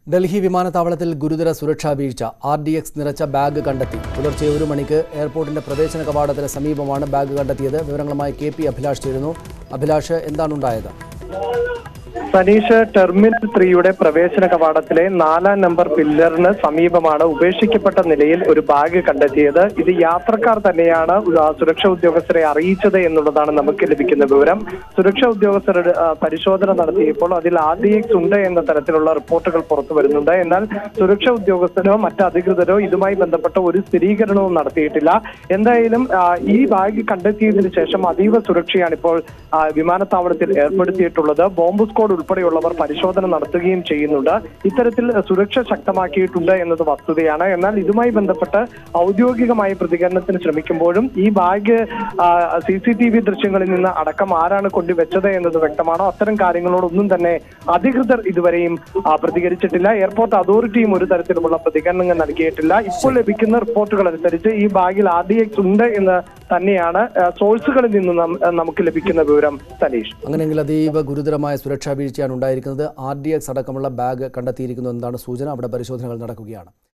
ഡൽഹി വിമാനത്താവളത്തിൽ ഗുരുതര സുരക്ഷാ വീഴ്ച ആർ ഡി എക്സ് നിറച്ച ബാഗ് കണ്ടെത്തി പുലർച്ചെ ഒരു മണിക്ക് എയർപോർട്ടിന്റെ പ്രവേശന കവാടത്തിന് സമീപമാണ് ബാഗ് കണ്ടെത്തിയത് വിവരങ്ങളുമായി കെ പി അഭിലാഷ് ചേരുന്നു അഭിലാഷ് എന്താണുണ്ടായത് സനീഷ് ടെർമിനൽ ത്രീയുടെ പ്രവേശന കവാടത്തിലെ നാലാം നമ്പർ പില്ലറിന് സമീപമാണ് ഉപേക്ഷിക്കപ്പെട്ട നിലയിൽ ഒരു ബാഗ് കണ്ടെത്തിയത് ഇത് യാത്രക്കാർ തന്നെയാണ് ആ, സുരക്ഷാ ഉദ്യോഗസ്ഥരെ അറിയിച്ചത് എന്നുള്ളതാണ് നമുക്ക് ലഭിക്കുന്ന വിവരം സുരക്ഷാ ഉദ്യോഗസ്ഥരുടെ ആ, പരിശോധന നടത്തിയപ്പോൾ അതിൽ ആർ ഡി എക്സ് ഉണ്ട് എന്ന തരത്തിലുള്ള റിപ്പോർട്ടുകൾ പുറത്തു വരുന്നുണ്ട് എന്നാൽ സുരക്ഷാ ഉദ്യോഗസ്ഥരോ മറ്റ് അധികൃതരോ ഇതുമായി ബന്ധപ്പെട്ട ഒരു സ്ഥിരീകരണവും നടത്തിയിട്ടില്ല എന്തായാലും ആ, ഈ ബാഗ് കണ്ടെത്തിയതിനു ശേഷം അതീവ സുരക്ഷയാണ് ഇപ്പോൾ ആ, വിമാനത്താവളത്തിൽ ഏർപ്പെടുത്തിയിട്ടുള്ളത് ബോംബ് സ്ക്വാഡ് ഉൾപ്പെടെയുള്ളവർ പരിശോധന നടത്തുകയും ചെയ്യുന്നുണ്ട് ഇത്തരത്തിൽ സുരക്ഷ ശക്തമാക്കിയിട്ടുണ്ട് എന്നത് വസ്തുതയാണ് എന്നാൽ ഇതുമായി ബന്ധപ്പെട്ട് ഔദ്യോഗികമായ പ്രതികരണത്തിന് ശ്രമിക്കുമ്പോഴും ഈ bag C C T V ദൃശ്യങ്ങളിൽ നിന്ന് അടക്കം ആരാണ് കൊണ്ടുവച്ചത് എന്നത് വ്യക്തമാണോ അത്തരം കാര്യങ്ങളോടൊന്നും തന്നെ അധികൃതർ ഇതുവരെയും ആ, പ്രതികരിച്ചിട്ടില്ല എയർപോർട്ട് അതോറിറ്റിയും ഒരു തരത്തിലുമുള്ള പ്രതികരണങ്ങൾ നൽകിയിട്ടില്ല ഇപ്പോൾ ലഭിക്കുന്ന റിപ്പോർട്ടുകൾ അനുസരിച്ച് ഈ ബാഗിൽ ആർ ഡി എക്സ് ഉണ്ട് എന്ന് തന്നെയാണ് ആ, സോഴ്സുകളിൽ നിന്ന് നം- നമുക്ക് ലഭിക്കുന്ന വിവരം സനീഷ് അങ്ങനെയെങ്കിൽ അതീവ ഗുരുതരമായ സുരക്ഷാ വീഴ്ചയാണ് ഉണ്ടായിരിക്കുന്നത് ആർ ഡി എക്സ് അടക്കമുള്ള ബാഗ് കണ്ടെത്തിയിരിക്കുന്നു എന്നതാണ് സൂചന അവിടെ പരിശോധനകൾ നടക്കുകയാണ്